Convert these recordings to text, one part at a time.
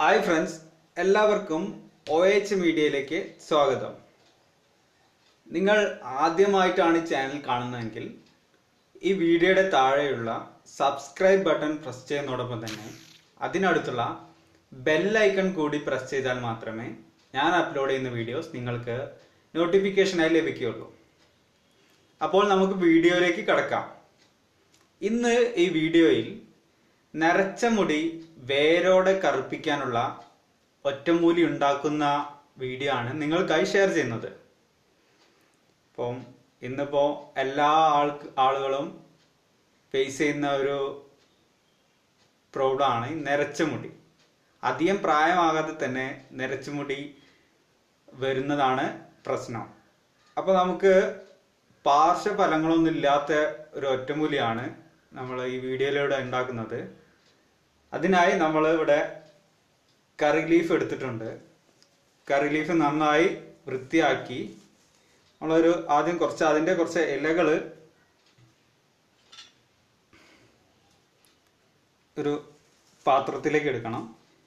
hi friends എല്ലാവർക്കും O H മീഡിയയിലേക്ക് സ്വാഗതം നിങ്ങൾ ആദ്യമായിട്ടാണ് ഈ ചാനൽ കാണുന്നതെങ്കിൽ ഈ വീഡിയോയുടെ താഴെയുള്ള സബ്സ്ക്രൈബ് ബട്ടൺ പ്രസ് ചെയ്യുന്നതോടൊപ്പം തന്നെ അതിനടുത്തുള്ള ബെൽ ഐക്കൺ കൂടി പ്രസ് ചെയ്താൽ മാത്രമേ ഞാൻ അപ്ലോഡ് ചെയ്യുന്ന വീഡിയോസ് നിങ്ങൾക്ക് നോട്ടിഫിക്കേഷനായി ലഭിക്കുകയുള്ളൂ അപ്പോൾ നമുക്ക് വീഡിയോയിലേക്ക് കടക്കാം ഇന്ന് ഈ വീഡിയോയിൽ നരച്ച മുടി വേരോടെ കറുപ്പിക്കാനുള്ള ഒറ്റമൂലി ഉണ്ടാക്കുന്ന വീഡിയോ ആണ് നിങ്ങൾക്കായി ഷെയർ ചെയ്യുന്നത് അപ്പം ഇന്നിപ്പോ എല്ലാ ആൾ ആളുകളും ഫേസ് ചെയ്യുന്ന ഒരു പ്രോബ്ലമാണ് ഈ നരച്ച മുടി അധികം പ്രായമാകാതെ തന്നെ നരച്ച മുടി വരുന്നതാണ് പ്രശ്നം അപ്പൊ നമുക്ക് പാർശ്വഫലങ്ങളൊന്നും ഇല്ലാത്ത ഒരു ഒറ്റമൂലിയാണ് നമ്മൾ ഈ വീഡിയോയിലൂടെ ഉണ്ടാക്കുന്നത് അതിനായി നമ്മൾ ഇവിടെ കറി ലീഫ് എടുത്തിട്ടുണ്ട് കറി ലീഫ് നന്നായി വൃത്തിയാക്കി നമ്മളൊരു ആദ്യം കുറച്ച് അതിൻ്റെ കുറച്ച് ഇലകൾ ഒരു പാത്രത്തിലേക്ക് എടുക്കണം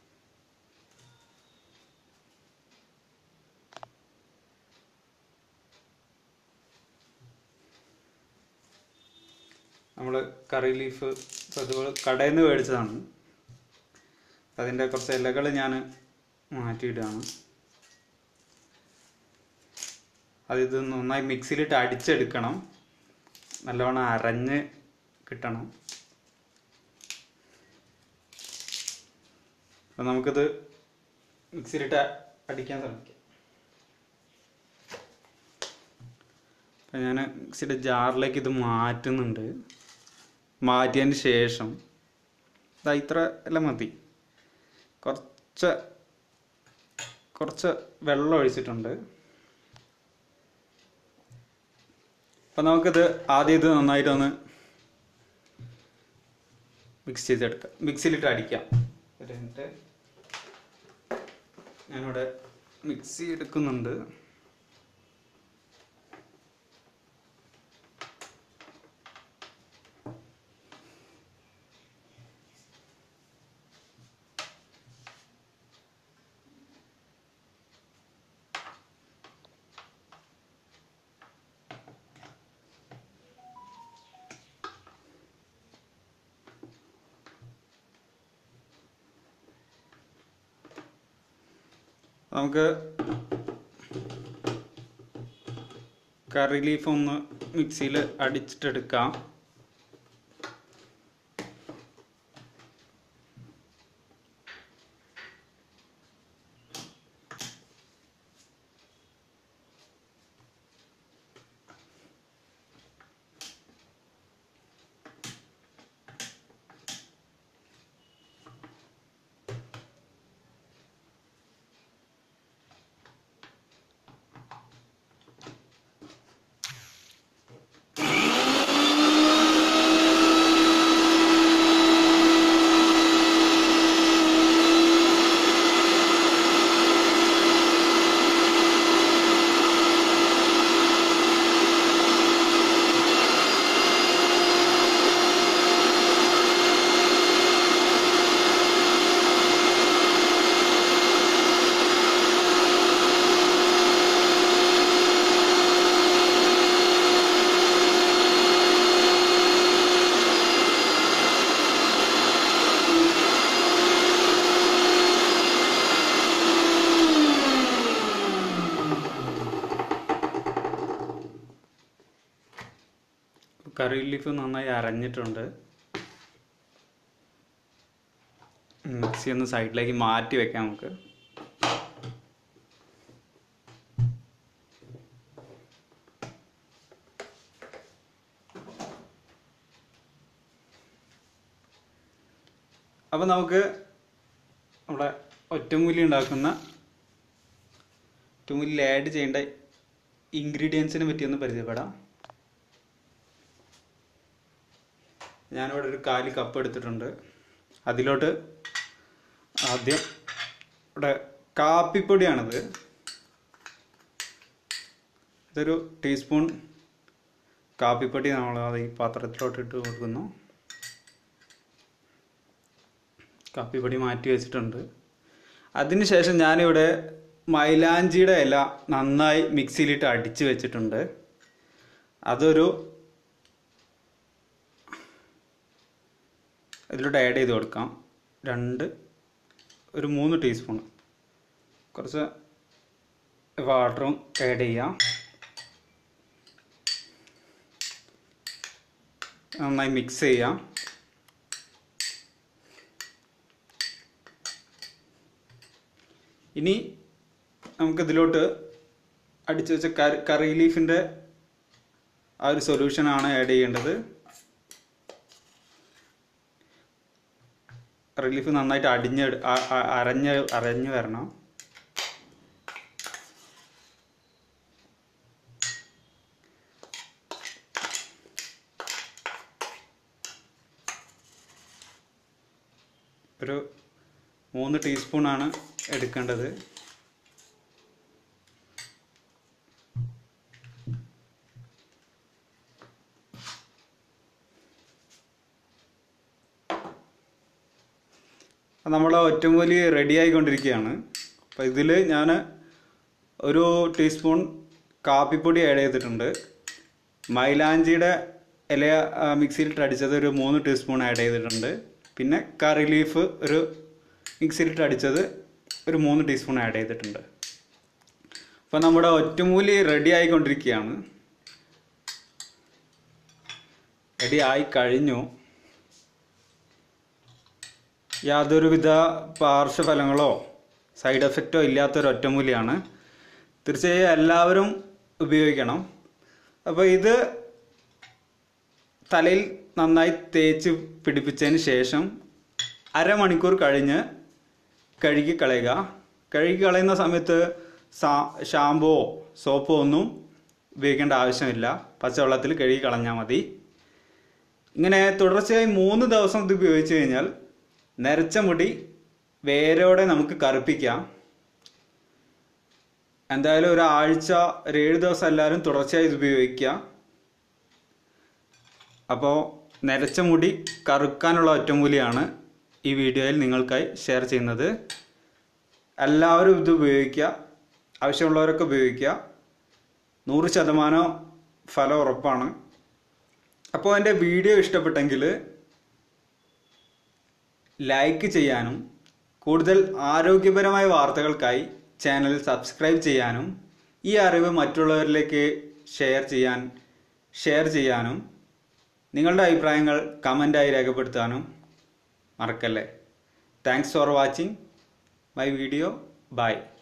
നമ്മൾ കറി ലീഫ് ഇത് കടയിൽ നിന്ന് മേടിച്ചതാണ് അതിൻ്റെ കുറച്ച് ഇലകൾ ഞാൻ മാറ്റിയിടുകയാണ് അത് ഇത് നന്നായി മിക്സിയിലിട്ട് അടിച്ചെടുക്കണം നല്ലവണ്ണം അരഞ്ഞ് കിട്ടണം അപ്പം നമുക്കിത് മിക്സിയിലിട്ട് അടിക്കാൻ ശ്രമിക്കാം അപ്പം ഞാൻ മിക്സിയുടെ ജാറിലേക്ക് ഇത് മാറ്റുന്നുണ്ട് മാറ്റിയതിന് ശേഷം ഇതാ ഇത്ര എല്ലാം മതി കുറച്ച് കുറച്ച് വെള്ളം ഒഴിച്ചിട്ടുണ്ട് അപ്പം നമുക്കിത് ആദ്യം ഇത് നന്നായിട്ടൊന്ന് മിക്സ് ചെയ്തെടുക്കാം മിക്സിയിലിട്ട് അടിക്കാം ഒരു മിനിറ്റ് ഞാനിവിടെ മിക്സി എടുക്കുന്നുണ്ട് നമുക്ക് കറി ലീഫ് ഒന്ന് മിക്സിയിൽ അടിച്ചിട്ടെടുക്കാം കറി ലീഫ് നന്നായി അരഞ്ഞിട്ടുണ്ട് മിക്സി ഒന്ന് സൈഡിലേക്ക് മാറ്റി വെക്കാം നമുക്ക് അപ്പം നമുക്ക് നമ്മുടെ ഒറ്റമൂലി ഉണ്ടാക്കുന്ന ഒറ്റമൂലിയിൽ ആഡ് ചെയ്യേണ്ട ഇൻഗ്രീഡിയൻസിനെ പറ്റി ഒന്ന് പരിചയപ്പെടാം ഞാനിവിടെ ഒരു കാലി കപ്പ് എടുത്തിട്ടുണ്ട് അതിലോട്ട് ആദ്യം ഇവിടെ കാപ്പിപ്പൊടിയാണിത് ഇതൊരു ടീസ്പൂൺ കാപ്പിപ്പൊടി നമ്മൾ അത് ഈ പാത്രത്തിലോട്ട് ഇട്ട് കൊടുക്കുന്നു കാപ്പിപ്പൊടി മാറ്റി വെച്ചിട്ടുണ്ട് അതിനുശേഷം ഞാനിവിടെ മൈലാഞ്ചിയുടെ ഇല നന്നായി മിക്സിയിലിട്ട് അടിച്ച് വെച്ചിട്ടുണ്ട് അതൊരു ഇതിലൂടെ ആഡ് ചെയ്ത് കൊടുക്കാം രണ്ട് ഒരു മൂന്ന് ടീസ്പൂൺ കുറച്ച് വാട്ടറും ആഡ് ചെയ്യാം നന്നായി മിക്സ് ചെയ്യാം ഇനി നമുക്ക് ഇതിലോട്ട് അടിച്ചു വെച്ച കറി കറി ലീഫിൻ്റെ ആ ഒരു സൊല്യൂഷനാണ് ആഡ് ചെയ്യേണ്ടത് റിലീഫ് നന്നായിട്ട് അടിഞ്ഞ് അ- അ- അരഞ്ഞ് അരഞ്ഞ് വരണം ഒരു മൂന്ന് ടീസ്പൂണാണ് എടുക്കേണ്ടത് നമ്മളെ ഒറ്റമൂലി റെഡി ആയിക്കൊണ്ടിരിക്കുകയാണ് അപ്പോൾ ഇതിൽ ഞാൻ ഒരു ടീസ്പൂൺ കാപ്പിപ്പൊടി ആഡ് ചെയ്തിട്ടുണ്ട് മൈലാഞ്ചിയുടെ ഇല ആ, മിക്സിയിലിട്ട് അടിച്ചത് ഒരു മൂന്ന് ടീസ്പൂൺ ആഡ് ചെയ്തിട്ടുണ്ട് പിന്നെ കറി ലീഫ് ഒരു മിക്സിയിലിട്ട് അടിച്ചത് ഒരു മൂന്ന് ടീസ്പൂൺ ആഡ് ചെയ്തിട്ടുണ്ട് അപ്പോൾ നമ്മുടെ ഒറ്റമൂലി റെഡി ആയിക്കൊണ്ടിരിക്കുകയാണ് റെഡി ആയി കഴിഞ്ഞു യാതൊരുവിധ പാർശ്വഫലങ്ങളോ സൈഡ് എഫക്റ്റോ ഇല്ലാത്തൊരു ഒറ്റമൂലിയാണ് തീർച്ചയായും എല്ലാവരും ഉപയോഗിക്കണം അപ്പോൾ ഇത് തലയിൽ നന്നായി തേച്ച് പിടിപ്പിച്ചതിന് ശേഷം അരമണിക്കൂർ കഴിഞ്ഞ് കഴുകി കളയുക കഴുകി കളയുന്ന സമയത്ത് സാ ഷാമ്പുവോ സോപ്പോ ഒന്നും ഉപയോഗിക്കേണ്ട ആവശ്യമില്ല പച്ചവെള്ളത്തിൽ കഴുകി കളഞ്ഞാൽ മതി ഇങ്ങനെ തുടർച്ചയായി മൂന്ന് ദിവസം ഇത് ഉപയോഗിച്ച് കഴിഞ്ഞാൽ നരച്ച മുടി വേരോടെ നമുക്ക് കറുപ്പിക്കാം എന്തായാലും ഒരാഴ്ച ഒരു ഏഴ് ദിവസം എല്ലാവരും തുടർച്ചയായി ഇത് ഉപയോഗിക്കുക അപ്പോൾ നരച്ച മുടി കറുക്കാനുള്ള ഒറ്റമൂലിയാണ് ഈ വീഡിയോയിൽ നിങ്ങൾക്കായി ഷെയർ ചെയ്യുന്നത് എല്ലാവരും ഇത് ഉപയോഗിക്കുക ആവശ്യമുള്ളവരൊക്കെ ഉപയോഗിക്കുക നൂറ് ശതമാനം ഫലം ഉറപ്പാണ് അപ്പോൾ എൻ്റെ വീഡിയോ ഇഷ്ടപ്പെട്ടെങ്കിൽ ലൈക്ക് ചെയ്യാനും കൂടുതൽ ആരോഗ്യപരമായ വാർത്തകൾക്കായി ചാനൽ സബ്സ്ക്രൈബ് ചെയ്യാനും ഈ അറിവ് മറ്റുള്ളവരിലേക്ക് ഷെയർ ചെയ്യാൻ ഷെയർ ചെയ്യാനും നിങ്ങളുടെ അഭിപ്രായങ്ങൾ കമൻ്റായി രേഖപ്പെടുത്താനും മറക്കല്ലേ thanks for watching my video by